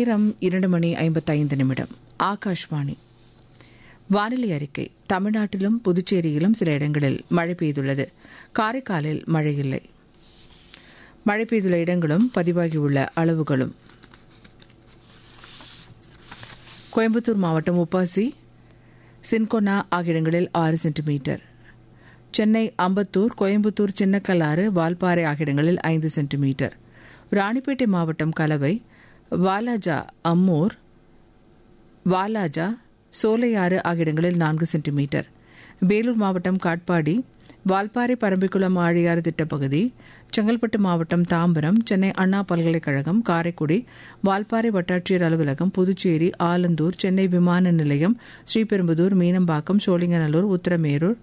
நேரம் இரண்டு மணி ஐம்பத்தைந்து நிமிடம் ஆகாஷ்வாணி வானிலை அறிக்கை தமிழ்நாட்டிலும் புதுச்சேரியிலும் சில இடங்களில் மழை பெய்துள்ளது காரைக்காலில் மழை இல்லை மழை பெய்துள்ள இடங்களும் பதிவாகியுள்ள அளவுகளும் கோயம்புத்தூர் மாவட்டம் உப்பாசி சின்கொனா ஆகிய இடங்களில் ஆறு சென்டிமீட்டர் சென்னை அம்பத்தூர் கோயம்புத்தூர் சின்னக்கல்லாறு வால்பாறை ஆகிய இடங்களில் ஐந்து சென்டிமீட்டர் ராணிப்பேட்டை மாவட்டம் கலவை வாலாஜா அம்மூர் வாலாஜா சோலையாறு ஆகிய இடங்களில் நான்கு சென்டிமீட்டர் வேலூர் மாவட்டம் காட்பாடி வால்பாறை பரம்பிக்குளம் ஆழியாறு திட்டப்பகுதி செங்கல்பட்டு மாவட்டம் தாம்பரம் சென்னை அண்ணா பல்கலைக்கழகம் காரைக்குடி வால்பாறை வட்டாட்சியர் அலுவலகம் புதுச்சேரி ஆலந்தூர் சென்னை விமான நிலையம் ஸ்ரீபெரும்புதூர் மீனம்பாக்கம் சோழிங்கநல்லூர் உத்தரமேரூர்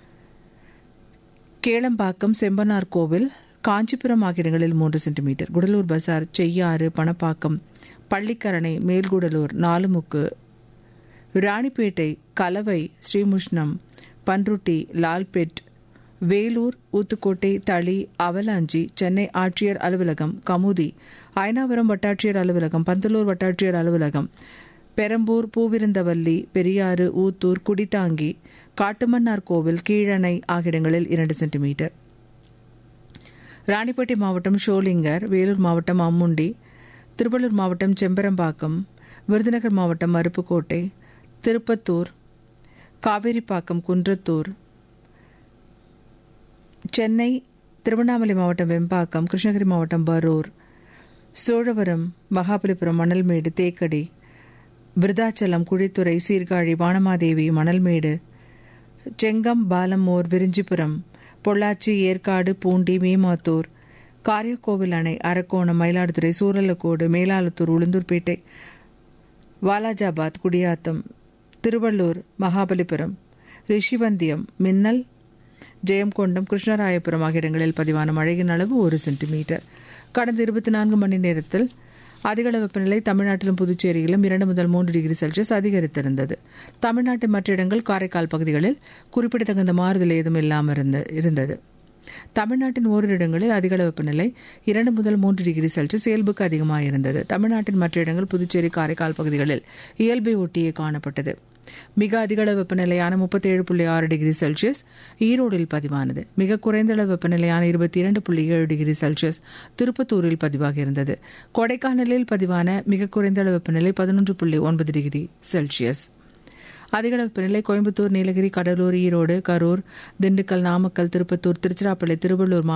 கேளம்பாக்கம் செம்பனார் கோவில் காஞ்சிபுரம் ஆகிய இடங்களில் மூன்று சென்டிமீட்டர் குடலூர் பசார் செய்யாறு பணப்பாக்கம் பள்ளிக்கரணை மேல்குடலூர் நாலுமுக்கு ராணிப்பேட்டை கலவை ஸ்ரீமுஷ்ணம் பன்ருட்டி லால்பெட் வேலூர் ஊத்துக்கோட்டை தளி அவலாஞ்சி சென்னை ஆட்சியர் அலுவலகம் கமுதி அயனாவரம் வட்டாட்சியர் அலுவலகம் பந்தலூர் வட்டாட்சியர் அலுவலகம் பெரம்பூர் பூவிருந்தவல்லி பெரியாறு ஊத்தூர் குடித்தாங்கி காட்டுமன்னார் கோவில் கீழணை ஆகிய இடங்களில் இரண்டு சென்டிமீட்டர் ராணிப்பேட்டை மாவட்டம் ஷோலிங்கர் வேலூர் மாவட்டம் அம்முண்டி திருவள்ளூர் மாவட்டம் செம்பரம்பாக்கம் விருதுநகர் மாவட்டம் அருப்புக்கோட்டை திருப்பத்தூர் காவேரிப்பாக்கம் குன்றத்தூர் சென்னை திருவண்ணாமலை மாவட்டம் வெம்பாக்கம் கிருஷ்ணகிரி மாவட்டம் பரூர் சோழவரம் மகாபலிபுரம் மணல்மேடு தேக்கடி விருதாச்சலம் குழித்துறை சீர்காழி வானமாதேவி மணல்மேடு செங்கம் பாலமோர் விரிஞ்சிபுரம் பொள்ளாச்சி ஏற்காடு பூண்டி மேமாத்தூர் காரியக்கோவில் அணை அரக்கோணம் மயிலாடுதுறை சூரலக்கோடு மேலாளத்தூர் உளுந்தூர்பேட்டை வாலாஜாபாத் குடியாத்தம் திருவள்ளூர் மகாபலிபுரம் ரிஷிவந்தியம் மின்னல் ஜெயம்கொண்டம் கிருஷ்ணராயபுரம் ஆகிய இடங்களில் பதிவான மழையின் அளவு ஒரு சென்டிமீட்டர் கடந்த இருபத்தி நான்கு மணி நேரத்தில் அதிகள வெப்பநிலை தமிழ்நாட்டிலும் புதுச்சேரியிலும் இரண்டு முதல் மூன்று டிகிரி செல்சியஸ் அதிகரித்திருந்தது தமிழ்நாட்டின் மற்ற இடங்கள் காரைக்கால் பகுதிகளில் குறிப்பிடத்தகுந்த மாறுதல் ஏதும் இல்லாமல் இருந்தது தமிழ்நாட்டின் ஓரிரு இடங்களில் அதிகள வெப்பநிலை இரண்டு முதல் மூன்று டிகிரி செல்சியஸ் இயல்புக்கு அதிகமாக இருந்தது தமிழ்நாட்டின் மற்ற இடங்கள் புதுச்சேரி காரைக்கால் பகுதிகளில் இயல்பை ஒட்டியே காணப்பட்டது மிக அதிகள வெப்பநிலையான முப்பத்தி ஏழு புள்ளி ஆறு டிகிரி செல்சியஸ் ஈரோடில் பதிவானது மிக குறைந்த அளவு வெப்பநிலையான இருபத்தி இரண்டு புள்ளி ஏழு டிகிரி செல்சியஸ் திருப்பத்தூரில் பதிவாக இருந்தது கொடைக்கானலில் பதிவான மிக குறைந்த அளவு வெப்பநிலை பதினொன்று புள்ளி ஒன்பது டிகிரி செல்சியஸ் அதிக வெப்பநிலை கோயம்புத்தூர் நீலகிரி கடலூர் ஈரோடு கரூர் திண்டுக்கல் நாமக்கல் திருப்பத்தூர் திருச்சிராப்பள்ளி திருவள்ளூர்